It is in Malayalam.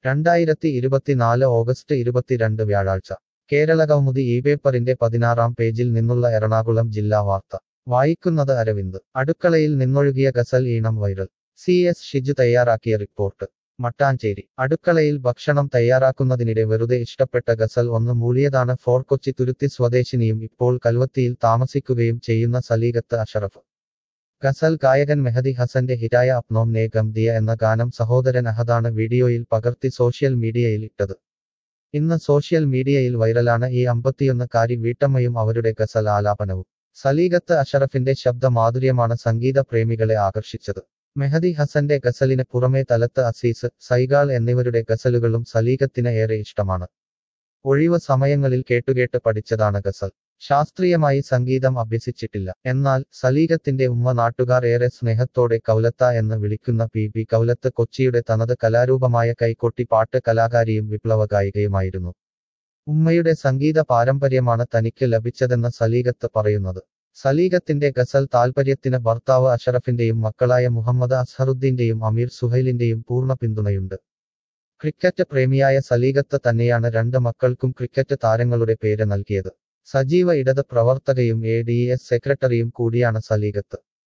രണ്ടായിരത്തി ഇരുപത്തിനാല് ഓഗസ്റ്റ് ഇരുപത്തിരണ്ട് വ്യാഴാഴ്ച കേരളകൗമുദി ഈ പേപ്പറിന്റെ പതിനാറാം പേജിൽ നിന്നുള്ള എറണാകുളം ജില്ലാ വാർത്ത വായിക്കുന്നത് അരവിന്ദ് അടുക്കളയിൽ നിന്നൊഴുകിയ ഗസൽ ഈണം വൈറൽ സി എസ് ഷിജു തയ്യാറാക്കിയ റിപ്പോർട്ട് മട്ടാഞ്ചേരി അടുക്കളയിൽ ഭക്ഷണം തയ്യാറാക്കുന്നതിനിടെ വെറുതെ ഇഷ്ടപ്പെട്ട ഗസൽ ഒന്ന് മൂളിയതാണ് ഫോർ കൊച്ചി തുരുത്തി സ്വദേശിനിയും ഇപ്പോൾ കൽവത്തിയിൽ താമസിക്കുകയും ചെയ്യുന്ന സലീഗത്ത് അഷറഫ് ഗസൽ ഗായകൻ മെഹദി ഹസന്റെ ഹിറ്റായ അപ്നോം നേ ഗം ദിയ എന്ന ഗാനം സഹോദരൻ അഹദാണ് വീഡിയോയിൽ പകർത്തി സോഷ്യൽ മീഡിയയിൽ ഇട്ടത് ഇന്ന് സോഷ്യൽ മീഡിയയിൽ വൈറലാണ് ഈ അമ്പത്തിയൊന്നുകാരി വീട്ടമ്മയും അവരുടെ ഗസൽ ആലാപനവും സലീഗത്ത് അഷറഫിന്റെ ശബ്ദ മാധുര്യമാണ് സംഗീത പ്രേമികളെ ആകർഷിച്ചത് മെഹദി ഹസന്റെ ഗസലിന് പുറമെ തലത്ത് അസീസ് സൈഗാൾ എന്നിവരുടെ ഗസലുകളും സലീഗത്തിന് ഏറെ ഇഷ്ടമാണ് ഒഴിവ് സമയങ്ങളിൽ കേട്ടുകേട്ട് പഠിച്ചതാണ് ഗസൽ ശാസ്ത്രീയമായി സംഗീതം അഭ്യസിച്ചിട്ടില്ല എന്നാൽ സലീഗത്തിന്റെ ഉമ്മ നാട്ടുകാർ ഏറെ സ്നേഹത്തോടെ കൗലത്ത എന്ന് വിളിക്കുന്ന പി പി കൗലത്ത് കൊച്ചിയുടെ തനത് കലാരൂപമായ കൈകൊട്ടി പാട്ട് കലാകാരിയും വിപ്ലവ ഗായികയുമായിരുന്നു ഉമ്മയുടെ സംഗീത പാരമ്പര്യമാണ് തനിക്ക് ലഭിച്ചതെന്ന് സലീഗത്ത് പറയുന്നത് സലീഗത്തിന്റെ ഗസൽ താൽപര്യത്തിന് ഭർത്താവ് അഷറഫിന്റെയും മക്കളായ മുഹമ്മദ് അസ്ഹറുദ്ദീന്റെയും അമീർ സുഹൈലിന്റെയും പൂർണ്ണ പിന്തുണയുണ്ട് ക്രിക്കറ്റ് പ്രേമിയായ സലീഗത്ത് തന്നെയാണ് രണ്ട് മക്കൾക്കും ക്രിക്കറ്റ് താരങ്ങളുടെ പേര് നൽകിയത് സജീവ ഇടത് പ്രവർത്തകയും എ ഡി എസ് സെക്രട്ടറിയും കൂടിയാണ് സലീഗത്ത്